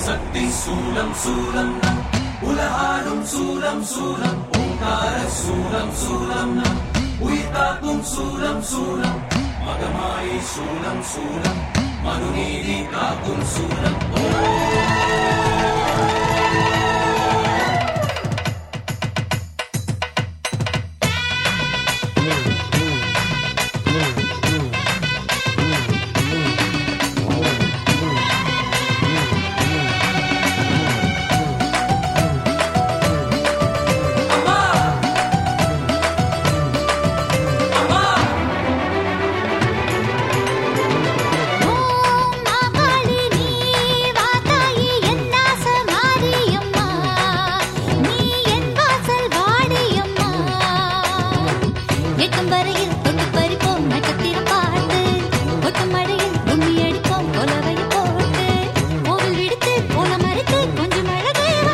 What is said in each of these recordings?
சக்தி சூலம் சூலம் நம் உலகாடும் சூலம் சூலம் ஓங்கார சூலம் சூலம் நம் உயிர் காக்கும் சூலம் சூலம் மகமாயி சூலம் சூலம் மனுநீதி காக்கும் சூலம் அம்மா அம்மா ஓம் மாகாளி நீ வாதாயி என்னாச மாரியம்மா நீ என் வாசல் வாடியம்மா எட்டும் வரையில் தொட்டு பறிப்போம் நட்சத்திரம் பார்த்து ஒட்டும் மழையில் கும்மி அடிப்போம் கொலவை போட்டு கோவில் விடுத்து கோலம் மறைத்து கொஞ்சம் அழகேவா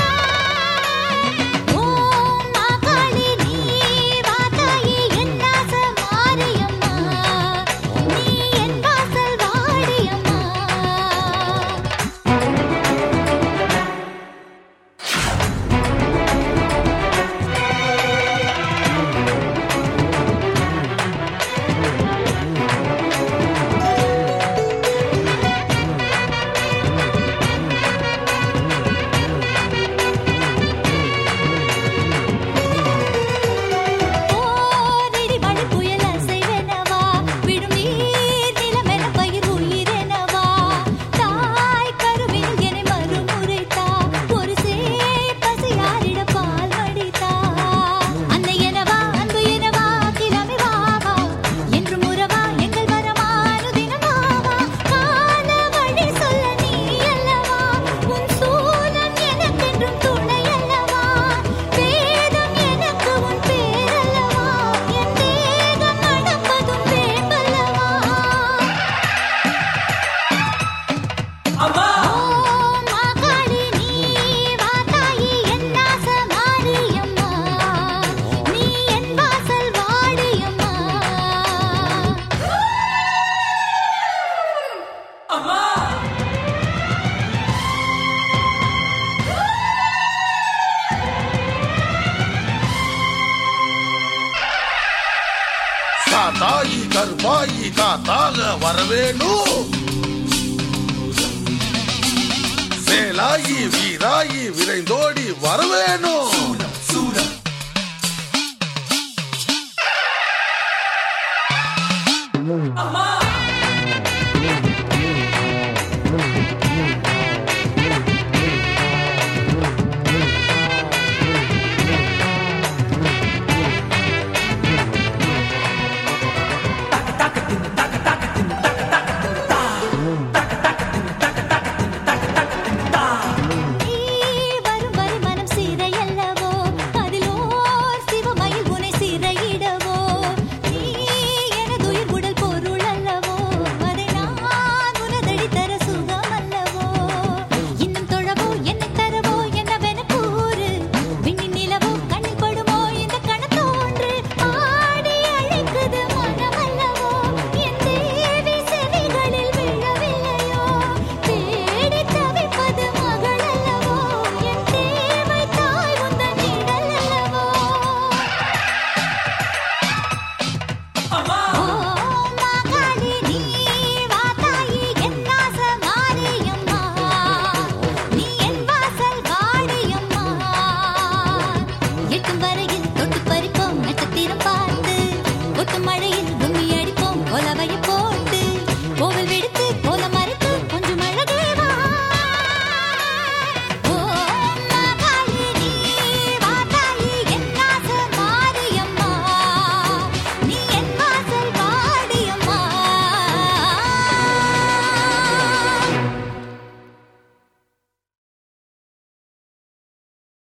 ஓம் மாகாளி நீ வாதாயி என்னாச மாரியம்மா நீ என் வாசல் வாடியம்மா ஓரிடி மழை புயல் அசைவெனவா விடும் நீர் நிலமென பயிர் உயிரெனவா தாய் கருவில் என்னை மறுமுறைத்தா ஒரு சேய் பசியாரிட பால் வடித்தா அன்னை எனவா அன்பு எனவா கிளம்பி வாவா என்று முறவா எங்கள் வரமானு தினமாவா கால வழி சொல்ல நீ அல்லவா உன் சூலம் எனக்கென்றும் துணை அல்லவா வேதம் எனக்கு உன் பேரல்லவா என் தேகம் நடப்பதும் வேம்பல்லவா அம்மா ஓம் மாகாளி நீ வாதாயி என்னாச மாரியம்மா நீ என் வாசல் வாடியம்மா அம்மா காத்தாயி கருப்பாயி காத்தாக வரவேணும் சேலாயி வீராயி விரைந்தோடி வரவேணும் சூலம் அம்மா